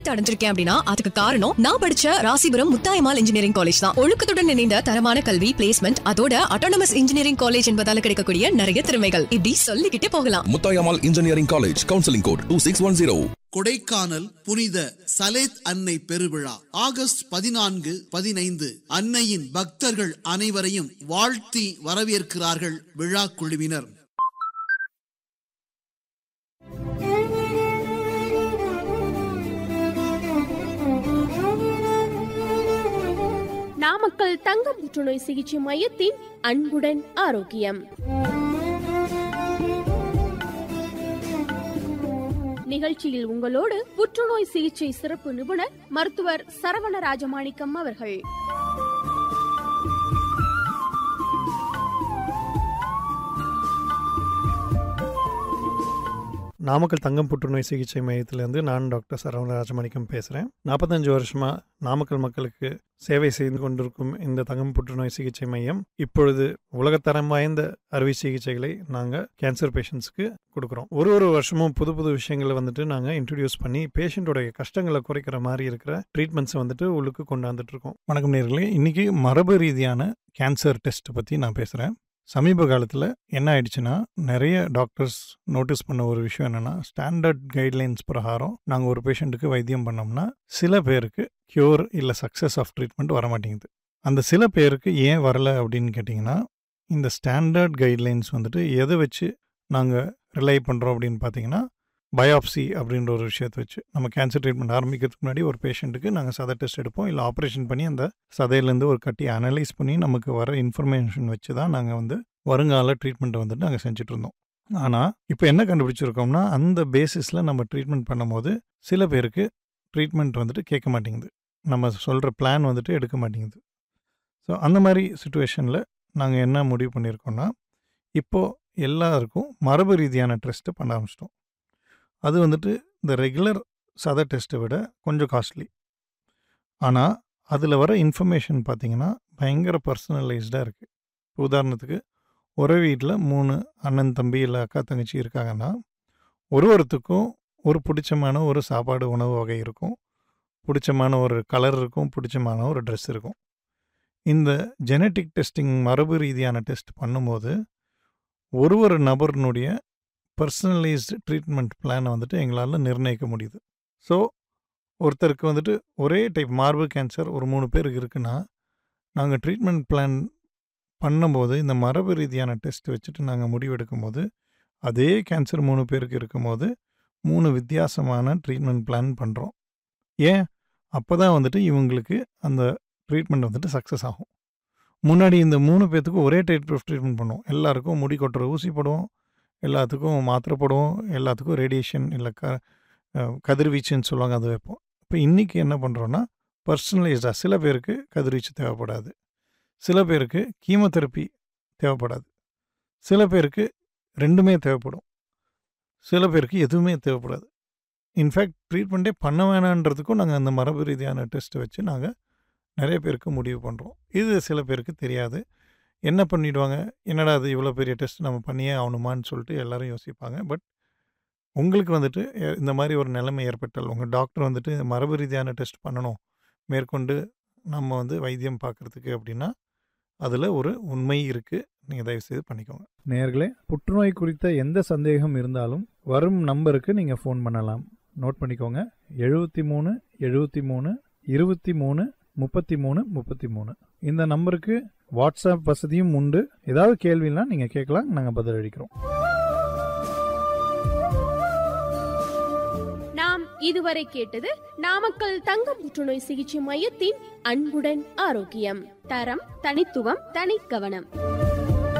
அடைஞ்சிருக்கேன் அப்படின்னா அதுக்கு காரணம் நான் படிச்ச ராசிபுரம் முத்தாயமால் இன்ஜினியரிங் காலேஜ் தான் ஒழுக்கத்துடன் இணைந்த தரமான கல்வி பிளேஸ்மெண்ட் அதோட அட்டானமஸ் இன்ஜினியரிங் காலேஜ் என்பதால கிடைக்கக்கூடிய நிறைய திறமைகள் இப்படி சொல்லிக்கிட்டே போகலாம் Muthayammal engineering college counselling code two six one zero Kodaikanal புனித சலேத் அன்னை பெருவிழா ஆகஸ்ட் பதினான்கு பதினைந்து அன்னையின் பக்தர்கள் அனைவரையும் வாழ்த்தி வரவேற்கிறார்கள் விழா குழுவினர் நாமக்கல் தங்க புற்றுநோய் சிகிச்சை மையத்தின் அன்புடன் ஆரோக்கியம் நிகழ்ச்சியில் உங்களோடு புற்றுநோய் சிகிச்சை சிறப்பு நிபுணர் மருத்துவர் சரவண ராஜமாணிக்கம் அவர்கள் நாமக்கல் தங்கம் புற்றுநோய் சிகிச்சை மையத்திலேருந்து நான் டாக்டர் சரவண ராஜமாணிக்கம் பேசுகிறேன் நாற்பத்தஞ்சு வருஷமாக நாமக்கல் மக்களுக்கு சேவை செய்து கொண்டிருக்கும் இந்த தங்கம் புற்றுநோய் சிகிச்சை மையம் இப்பொழுது உலகத்தரம் வாய்ந்த அறுவை சிகிச்சைகளை நாங்கள் கேன்சர் பேஷண்ட்ஸ்க்கு கொடுக்குறோம் ஒரு ஒரு வருஷமும் புது புது விஷயங்களை வந்துட்டு நாங்கள் இன்ட்ரடியூஸ் பண்ணி பேஷண்ட்டோடைய கஷ்டங்களை குறைக்கிற மாதிரி இருக்கிற ட்ரீட்மெண்ட்ஸை வந்துட்டு உள்ளுக்கு கொண்டாந்துட்டு இருக்கோம் வணக்கம் நேர்களே இன்னைக்கு மரபு ரீதியான கேன்சர் டெஸ்ட் பற்றி நான் பேசுகிறேன் சமீப காலத்தில் என்ன ஆயிடுச்சுன்னா நிறைய டாக்டர்ஸ் நோட்டீஸ் பண்ண ஒரு விஷயம் என்னென்னா ஸ்டாண்டர்ட் கைட்லைன்ஸ் பிரகாரம் நாங்கள் ஒரு பேஷண்ட்டுக்கு வைத்தியம் பண்ணோம்னா சில பேருக்கு க்யூர் இல்லை சக்ஸஸ் ஆஃப் ட்ரீட்மெண்ட் வர மாட்டேங்குது அந்த சில பேருக்கு ஏன் வரல அப்படின்னு கேட்டிங்கன்னா இந்த ஸ்டாண்டர்ட் கைட்லைன்ஸ் வந்துட்டு எதை வச்சு நாங்கள் ரிலை பண்ணுறோம் அப்படின்னு பார்த்தீங்கன்னா பயாப்சி அப்படின்ற ஒரு விஷயத்தை வச்சு நம்ம கேன்சர் ட்ரீட்மெண்ட் ஆரம்பிக்கிறதுக்கு முன்னாடி ஒரு பேஷண்ட்டுக்கு நாங்கள் சதை டெஸ்ட் எடுப்போம் இல்லை ஆப்ரேஷன் பண்ணி அந்த சதையிலேருந்து ஒரு கட்டி அனலைஸ் பண்ணி நமக்கு வர இன்ஃபர்மேஷன் வச்சு தான் நாங்கள் வந்து வருங்கால ட்ரீட்மெண்ட்டை வந்துட்டு நாங்கள் செஞ்சுட்டு இருந்தோம் ஆனால் இப்போ என்ன கண்டுபிடிச்சிருக்கோம்னா அந்த பேசிஸில் நம்ம ட்ரீட்மெண்ட் பண்ணும்போது சில பேருக்கு ட்ரீட்மெண்ட் வந்துட்டு கேட்க மாட்டேங்குது நம்ம சொல்கிற பிளான் வந்துட்டு எடுக்க மாட்டேங்குது ஸோ அந்த மாதிரி சுச்சுவேஷனில் நாங்கள் என்ன முடிவு பண்ணியிருக்கோம்னா இப்போது எல்லாருக்கும் மரபு ரீதியான டெஸ்ட்டு பண்ண ஆரம்பிச்சிட்டோம் அது வந்துட்டு இந்த ரெகுலர் சதை டெஸ்ட்டை விட கொஞ்சம் காஸ்ட்லி ஆனால் அதில் வர இன்ஃபர்மேஷன் பார்த்தீங்கன்னா பயங்கர பர்சனலைஸ்டாக இருக்குது உதாரணத்துக்கு ஒரே வீட்டில் மூணு அண்ணன் தம்பி இல்லை அக்கா தங்கச்சி இருக்காங்கன்னா ஒரு ஒருத்துக்கும் ஒரு பிடிச்சமான ஒரு சாப்பாடு உணவு வகை இருக்கும் பிடிச்சமான ஒரு கலர் இருக்கும் பிடிச்சமான ஒரு ட்ரெஸ் இருக்கும் இந்த ஜெனட்டிக் டெஸ்டிங் மரபு ரீதியான டெஸ்ட் பண்ணும்போது ஒரு ஒரு நபரினுடைய பர்சனலைஸ்டு ட்ரீட்மெண்ட் பிளானை வந்துட்டு எங்களால் நிர்ணயிக்க முடியுது ஸோ ஒருத்தருக்கு வந்துட்டு ஒரே டைப் மார்பு கேன்சர் ஒரு மூணு பேருக்கு இருக்குன்னா நாங்கள் ட்ரீட்மெண்ட் பிளான் பண்ணும்போது இந்த மரபு ரீதியான டெஸ்ட் வச்சுட்டு நாங்கள் முடிவெடுக்கும் போது அதே கேன்சர் மூணு பேருக்கு இருக்கும்போது மூணு வித்தியாசமான ட்ரீட்மெண்ட் பிளான் பண்ணுறோம் ஏன் அப்போ தான் வந்துட்டு இவங்களுக்கு அந்த ட்ரீட்மெண்ட் வந்துட்டு சக்ஸஸ் ஆகும் முன்னாடி இந்த மூணு பேர்த்துக்கும் ஒரே டைப் ஆஃப் ட்ரீட்மெண்ட் பண்ணுவோம் எல்லாருக்கும் முடி கொட்டுற ஊசி போடுவோம் எல்லாத்துக்கும் மாத்திரை போடுவோம் எல்லாத்துக்கும் ரேடியேஷன் இல்லை க கதிர்வீச்சுன்னு சொல்லுவாங்க அது வைப்போம் இப்போ இன்றைக்கி என்ன பண்ணுறோன்னா பர்சனலைஸ்டாக சில பேருக்கு கதிர்வீச்சு தேவைப்படாது சில பேருக்கு கீமோதெரப்பி தேவைப்படாது சில பேருக்கு ரெண்டுமே தேவைப்படும் சில பேருக்கு எதுவுமே தேவைப்படாது இன்ஃபேக்ட் ட்ரீட்மெண்ட்டே பண்ண வேணான்றதுக்கும் நாங்கள் அந்த மரபு ரீதியான டெஸ்ட்டை வச்சு நாங்கள் நிறைய பேருக்கு முடிவு பண்ணுறோம் இது சில பேருக்கு தெரியாது என்ன பண்ணிடுவாங்க என்னடா அது இவ்வளோ பெரிய டெஸ்ட் நம்ம பண்ணியே ஆகணுமான்னு சொல்லிட்டு எல்லாரும் யோசிப்பாங்க பட் உங்களுக்கு வந்துட்டு எ- இந்த மாதிரி ஒரு நிலைமை ஏற்பட்டால் உங்கள் டாக்டர் வந்துட்டு மரபு ரீதியான டெஸ்ட் பண்ணணும் மேற்கொண்டு நம்ம வந்து வைத்தியம் பார்க்குறதுக்கு அப்படின்னா அதில் ஒரு உண்மை இருக்குது நீங்கள் தயவுசெய்து பண்ணிக்கோங்க நேயர்களே புற்றுநோய் குறித்த எந்த சந்தேகம் இருந்தாலும் வரும் நம்பருக்கு நீங்கள் ஃபோன் பண்ணலாம் நோட் பண்ணிக்கோங்க எழுபத்தி மூணு எழுபத்தி மூணு இருபத்தி மூணு முப்பத்தி மூணு முப்பத்தி மூணு இந்த நம்பருக்கு வாட்ஸ்அப் வசதியும் உண்டு ஏதாவது கேள்வினா நீங்கள் கேட்கலாம் நாங்கள் பதிலளிக்கிறோம் நாம் இதுவரை கேட்டது நாமக்கல் தங்க புற்றுநோய் சிகிச்சை மையத்தின் அன்புடன் ஆரோக்கியம் தரம் தனித்துவம் தனி கவனம்